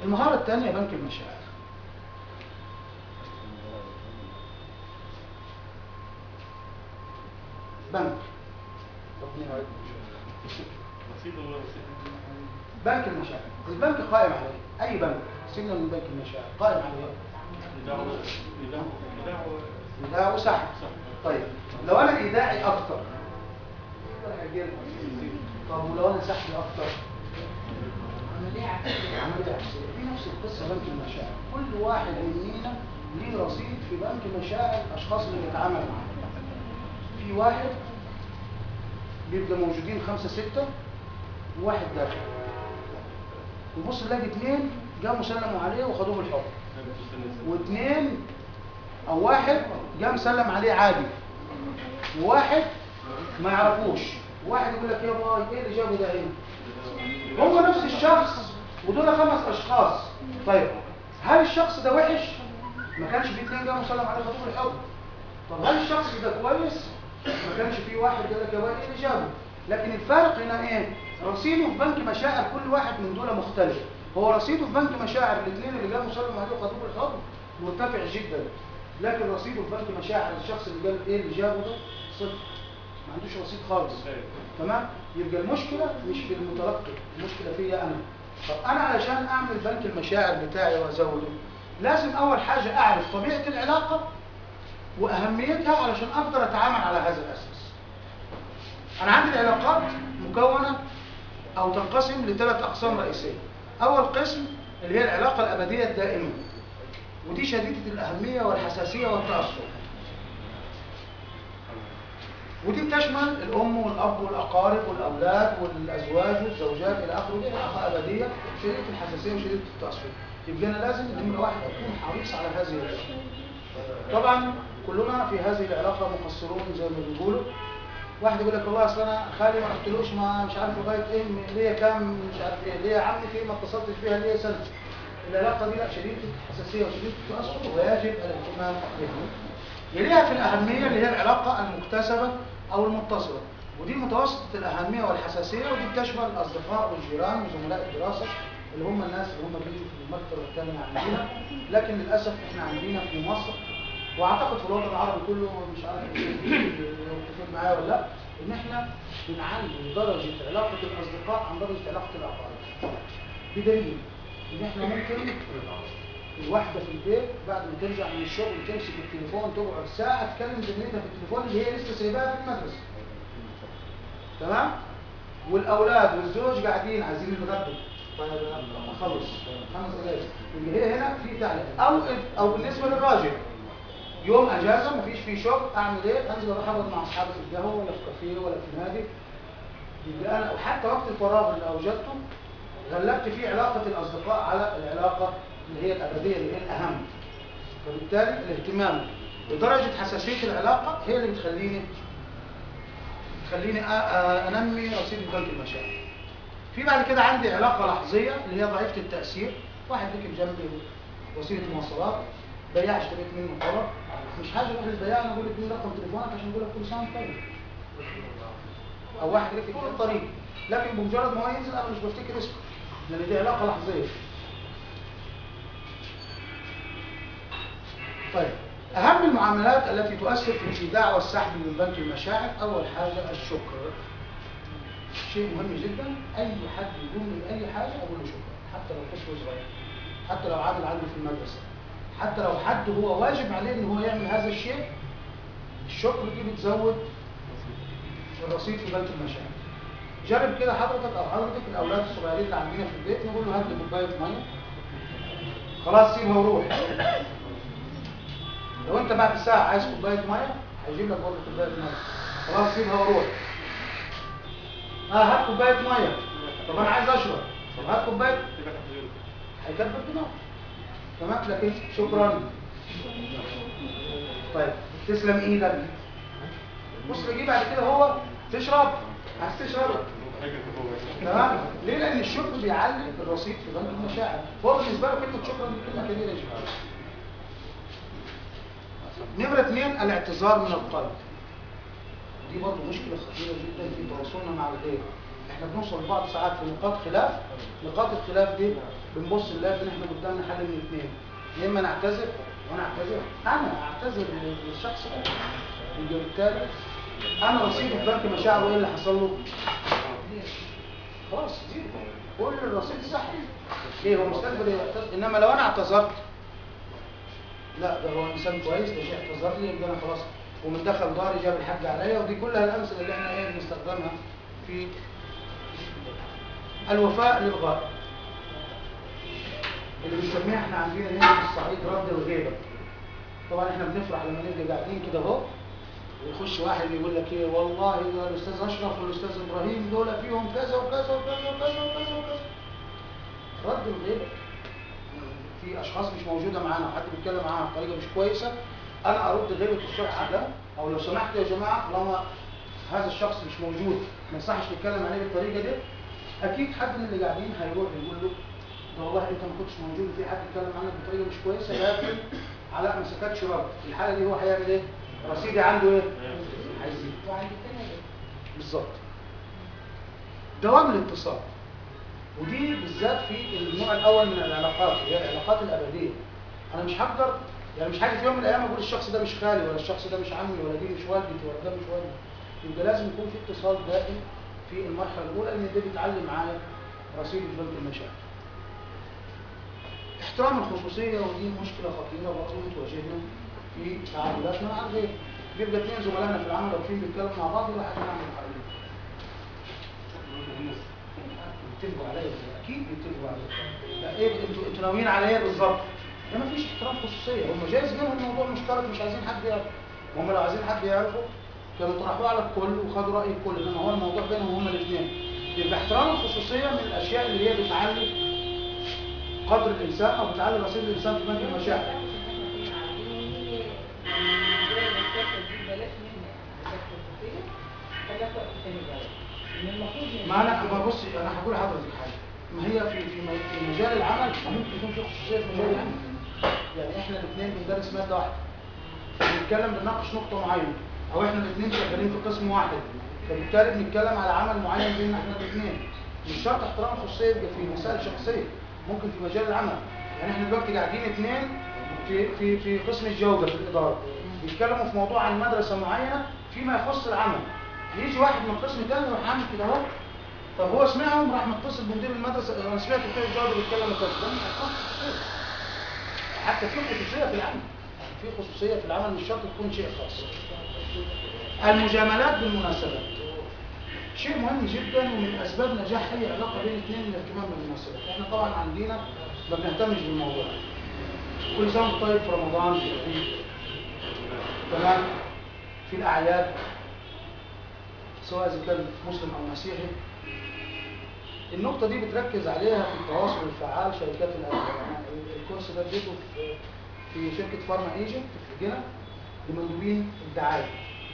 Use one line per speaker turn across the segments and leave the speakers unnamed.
المهارة الثانية بنك المشاعر بنك
رصيد ولا رصيد
بنك المشاعر البنك قائم على ايه؟ اي بنك سيبنا من بنك المشاعر قائم على ايه؟
ايداع ايداع ايداع
ايداع وسحب طيب لو انا ايداعي اكتر طب ولو انا سحبي اكتر عمليه عكسيه دي نفس القصه بنك المشاعر كل واحد مننا ليه رصيد في بنك مشاعر الاشخاص اللي بيتعامل معاهم في واحد بيبقى موجودين خمسة ستة وواحد داخل وبص نلاقي اتنين قاموا سلموا عليه وخدوه بالحب واثنين او واحد جه مسلم عليه عادي وواحد ما يعرفوش واحد يقول لك يا باي ايه اللي جابه ده هنا هو نفس الشخص ودول خمس اشخاص طيب هل الشخص ده وحش ما كانش في اثنين جه مسلم عليه خدوه بالحب طب هل الشخص ده كويس ما كانش في واحد قال لك يا باي ايه اللي جابه لكن الفرق هنا ايه رصيده في بنك مشاعر كل واحد من دول مختلف هو رصيده في بنك مشاعر الاثنين اللي جابوا مسلم عليه وخدوه بالحب مرتفع جدا لكن رصيده في بنك مشاعر الشخص اللي قال ايه اللي جابه ده صفر ما عندوش رصيد خالص تمام يبقى المشكله مش في المتلقي المشكله فيا انا طب انا علشان اعمل بنك المشاعر بتاعي وازوده لازم اول حاجه اعرف طبيعه العلاقه واهميتها علشان اقدر اتعامل على هذا الاساس انا عندي العلاقات مكونه او تنقسم لثلاث اقسام رئيسيه اول قسم اللي هي العلاقه الابديه الدائمه ودي شديده الاهميه والحساسيه والتاثر ودي بتشمل الام والاب والاقارب والاولاد والازواج والزوجات الى اخره دي علاقه ابديه شديده الحساسيه وشديده التاثر يبقى انا لازم نمره واحد اكون حريص على هذه العلاقه طبعا كلنا في هذه العلاقه مقصرون زي ما بيقولوا واحد يقول لك والله اصل انا خالي ما رحتلوش ما مش عارف لغايه ايه ليا كام مش عارف ايه ليا عمي في ما اتصلتش بيها ليا سنه العلاقه دي لا شديده الحساسيه وشديده التاثر ويجب الاهتمام بها يليها في الاهميه اللي هي العلاقه المكتسبه او المتصله ودي متوسطه الاهميه والحساسيه ودي بتشمل الاصدقاء والجيران وزملاء الدراسه اللي هم الناس اللي هم بيجوا في المكتبه الثانيه عندنا لكن للاسف احنا عندنا في مصر واعتقد في الوطن العربي كله مش عارف يتفق معايا ولا لا ان احنا بنعلي درجه علاقه الاصدقاء عن درجه علاقه الاقارب بدليل ان احنا ممكن الواحده في البيت بعد ما ترجع من الشغل تمسك التليفون تقعد ساعه تكلم زميلتها في التليفون اللي هي لسه سايباها في المدرسه تمام والاولاد والزوج قاعدين عايزين يتغدوا طيب اخلص خمس دقائق اللي هي هنا في تعليق او او بالنسبه للراجل يوم اجازه مفيش فيه شغل اعمل ايه انزل اروح اقعد مع اصحابي في القهوه ولا في كافيه ولا في نادي يبقى انا وحتى وقت الفراغ اللي اوجدته غلبت فيه علاقه الاصدقاء على العلاقه اللي هي الابديه اللي هي الاهم فبالتالي الاهتمام بدرجه حساسيه العلاقه هي اللي بتخليني تخليني أ- أ- انمي رصيد بنك المشاعر في بعد كده عندي علاقه لحظيه اللي هي ضعيفه التاثير واحد ركب جنبي وسيله مواصلات بياع اشتريت منه طلب مش حاجه اروح للبياع انا اقول له اديني رقم تليفونك عشان اقول لك كل سنه وانت طيب او واحد ركب في الطريق لكن بمجرد ما هو ينزل انا مش بفتكر اسمه لان دي علاقه لحظيه طيب اهم المعاملات التي تؤثر في الايداع والسحب من بنك المشاعر اول حاجه الشكر شيء مهم جدا اي حد يقول لي اي حاجه اقول له شكرا حتى لو طفل صغير حتى لو عامل عندي في المدرسه حتى لو حد هو واجب عليه ان هو يعمل هذا الشيء الشكر دي بتزود الرصيد في بنك المشاعر جرب كده حضرتك او حضرتك الاولاد الصغيرين اللي عندنا في البيت نقول له هات لي كوبايه ميه خلاص سيبها وروح لو انت بعد ساعه عايز كوبايه ميه هيجيب لك برضه كوبايه ميه خلاص سيبها وروح اه هات كوبايه ميه طب انا عايز اشرب طب هات كوبايه هيكبر دماغه تمام لكن شكرا طيب تسلم ايدك بص تجي بعد كده هو تشرب عايز تشرب تمام ليه لان الشكر بيعلي الرصيد في بنك المشاعر هو بالنسبه له كلمه شكرا دي كلمه كبيره جدا نمرة اثنين الاعتذار من القلب دي برضه مشكلة خطيرة جدا في تواصلنا مع الغير احنا بنوصل لبعض ساعات في نقاط خلاف نقاط الخلاف دي بنبص نلاقي ان احنا قدامنا حل من اثنين يا اما نعتذر وانا اعتذر انا اعتذر للشخص ده يبقى بالتالي انا رصيد البنك مشاعره ايه اللي حصل له خلاص زيرو كل الرصيد سحب ليه هو مستقبل يعتذر انما لو انا اعتذرت لا ده هو انسان كويس ده شيء اعتذر لي يبقى انا خلاص ومن دخل داري جاب الحاج عليا ودي كلها الامثله اللي احنا ايه بنستخدمها في الوفاء للغائب اللي بنسميها احنا عندنا هنا في الصعيد رد الغيبه طبعا احنا بنفرح لما نبقى قاعدين كده اهو ويخش واحد يقول لك ايه والله ده الاستاذ اشرف والاستاذ ابراهيم دول فيهم كذا وكذا وكذا وكذا وكذا وكذا رد الغيبه في اشخاص مش موجوده معانا وحد بيتكلم معاها بطريقه مش كويسه انا ارد غيبه الشخص ده او لو سمحت يا جماعه طالما هذا الشخص مش موجود ما يصحش نتكلم عليه بالطريقه دي اكيد حد من اللي قاعدين هيروح يقول له ده والله انت ما كنتش موجود وفي حد اتكلم عنك بطريقه مش كويسه لكن علاء ما سكتش رد في الحاله دي هو هيعمل ايه؟ رصيدي عنده ايه؟ هيزيد
وعند التاني ده.
بالظبط دوام الاتصال ودي بالذات في النوع الاول من العلاقات اللي هي العلاقات الابديه انا مش هقدر يعني مش حاجه في يوم من الايام اقول الشخص ده مش خالي ولا الشخص ده مش عمي ولا دي مش والدتي ولا ده مش والدي يبقى لازم يكون في اتصال دائم في المرحله الاولى لان ده بيتعلم معايا رصيد بنك المشاعر احترام الخصوصيه ودي مشكله خطيره برضه بتواجهنا في تعاملاتنا مع الغير بيبقى اثنين زملائنا في العمل واقفين بيتكلموا مع بعض ولا حد نعمل حاجه بيتفقوا عليا اكيد بيتفقوا عليا لا ايه انتوا انتوا ناويين على ايه بالظبط ده مفيش احترام خصوصيه هم جايز منهم الموضوع مشترك مش عايزين حد يعرف هم لو عايزين حد يعرفه كانوا طرحوه على الكل وخدوا راي الكل انما هو الموضوع بينهم هم الاثنين يبقى احترام الخصوصيه من الاشياء اللي هي بتعلي قدر الانسان او بتعلي رصيد الانسان في بنك المشاعر ما انا ما بص انا هقول لحضرتك حاجه ما هي في في م- في مجال العمل ممكن يكون في خصوصيه في مجال العمل يعني احنا الاثنين بندرس ماده واحده بنتكلم بنناقش نقطه معينه او احنا الاثنين شغالين في قسم واحد فبالتالي بنتكلم على عمل معين بيننا احنا الاثنين مش شرط احترام الخصوصيه يبقى في مسائل شخصيه ممكن في مجال العمل يعني احنا دلوقتي قاعدين اثنين في في في قسم الجوده في الاداره بيتكلموا في موضوع عن مدرسه معينه فيما يخص العمل يجي واحد من قسم تاني يروح عامل كده اهو طب هو سمعهم راح متصل بمدير المدرسه انا سمعت بتاع الجوده بيتكلم كذا ده مش هيكون خصوصية. حتى في خصوصيه في العمل في خصوصيه في العمل مش شرط تكون شيء خاص المجاملات بالمناسبات شيء مهم جدا ومن اسباب نجاح اي علاقه بين اثنين من الاهتمام بالمناسبات احنا طبعا عندنا ما بنهتمش بالموضوع كل سنه وأنت طيب في رمضان في العيد تمام في الاعياد سواء اذا كان مسلم او مسيحي النقطة دي بتركز عليها في التواصل الفعال شركات الأدوية يعني الكورس ده اديته في في شركة فارما ايجنت في جنة لمندوبين الدعاية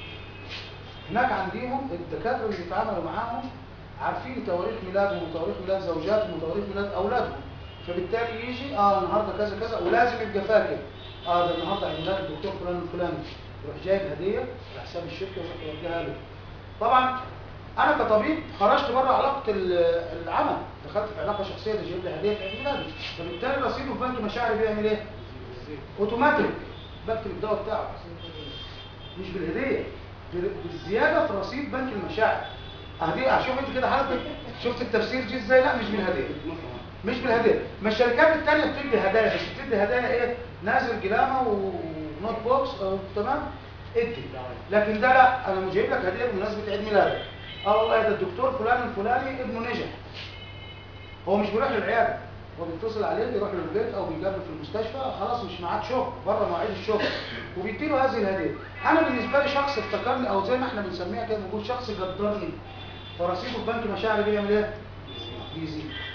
هناك عندهم الدكاترة اللي بيتعاملوا معاهم عارفين تواريخ ميلادهم وتواريخ ميلاد زوجاتهم وتواريخ ميلاد أولادهم فبالتالي يجي اه النهارده كذا كذا ولازم يبقى فاكر اه ده النهارده عيد ميلاد الدكتور فلان الفلاني يروح جايب هدية على حساب الشركة ويروح يوديها له طبعا انا كطبيب خرجت بره علاقه ال- العمل دخلت في علاقه شخصيه ده جايب لي هديه في عيد ميلادي فبالتالي رصيده في بنك مشاعري بيعمل ايه؟ اوتوماتيك بكتب الدواء بتاعه مش بالهديه بال- بالزياده في رصيد بنك المشاعر هديه شوف انت كده حضرتك شفت التفسير جه ازاي لا مش بالهديه مش بالهديه ما الشركات التانية بتدي هدايا بس بتدي هدايا ايه نازل جلامه ونوت بوكس أو تمام ادي لكن ده لا انا مش جايب لك هديه بمناسبه عيد ميلادك اه والله ده الدكتور فلان الفلاني ابنه نجح هو مش بيروح للعياده هو بيتصل عليه بيروح له البيت او بيقابله في المستشفى خلاص مش معاد شغل بره مواعيد الشغل وبيديله هذه الهديه انا بالنسبه لي شخص افتكرني او زي ما احنا بنسميها كده بنقول شخص قدرني فرصيده في بنك مشاعري بيعمل ايه؟ بيزيد